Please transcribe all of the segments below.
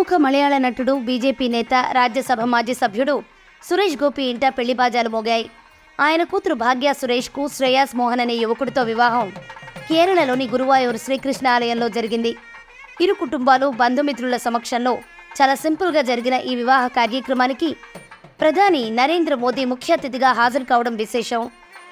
ప్రముఖ మలయాళ నటుడు బీజేపీ నేత రాజ్యసభ మాజీ సభ్యుడు సురేష్ గోపి ఇంట పెళ్లి బాజాలు మోగాయి ఆయన కూతురు భాగ్య సురేష్కు శ్రేయాస్ మోహన్ అనే యువకుడితో వివాహం కేరళలోని గురువాయూర్ శ్రీకృష్ణ ఆలయంలో జరిగింది ఇరు కుటుంబాలు బంధుమిత్రుల సమక్షంలో చాలా సింపుల్గా జరిగిన ఈ వివాహ కార్యక్రమానికి ప్రధాని నరేంద్ర మోదీ ముఖ్య అతిథిగా హాజరు కావడం విశేషం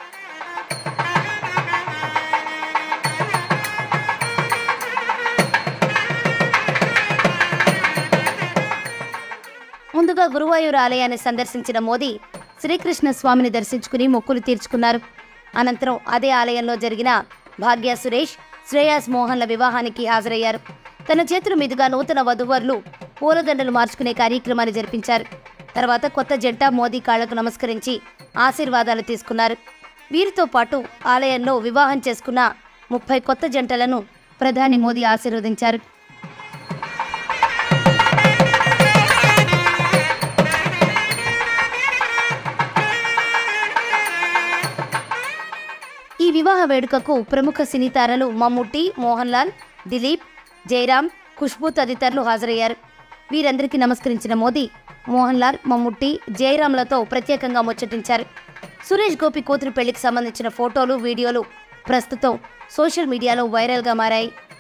ముందుగా గురువాయూర్ ఆలయాన్ని సందర్శించిన మోదీ శ్రీకృష్ణ స్వామిని దర్శించుకుని మొక్కులు తీర్చుకున్నారు అనంతరం అదే ఆలయంలో జరిగిన భాగ్య సురేష్ శ్రేయాస్ మోహన్ల వివాహానికి హాజరయ్యారు తన చేతుల మీదుగా నూతన వధువరులు పూలదండలు మార్చుకునే కార్యక్రమాన్ని జరిపించారు తర్వాత కొత్త జంట మోదీ కాళ్లకు నమస్కరించి ఆశీర్వాదాలు తీసుకున్నారు వీరితో పాటు ఆలయంలో వివాహం చేసుకున్న ముప్పై కొత్త జంటలను ప్రధాని మోదీ ఆశీర్వదించారు ఈ వివాహ వేడుకకు ప్రముఖ సినీ తారలు మమ్ముట్టి మోహన్ లాల్ దిలీప్ జయరామ్ ఖుష్బూ తదితరులు హాజరయ్యారు వీరందరికీ నమస్కరించిన మోదీ మోహన్ లాల్ మమ్ముట్టి జయరామ్లతో ప్రత్యేకంగా ముచ్చటించారు సురేష్ గోపి కూతురు పెళ్లికి సంబంధించిన ఫోటోలు వీడియోలు ప్రస్తుతం సోషల్ మీడియాలో వైరల్గా మారాయి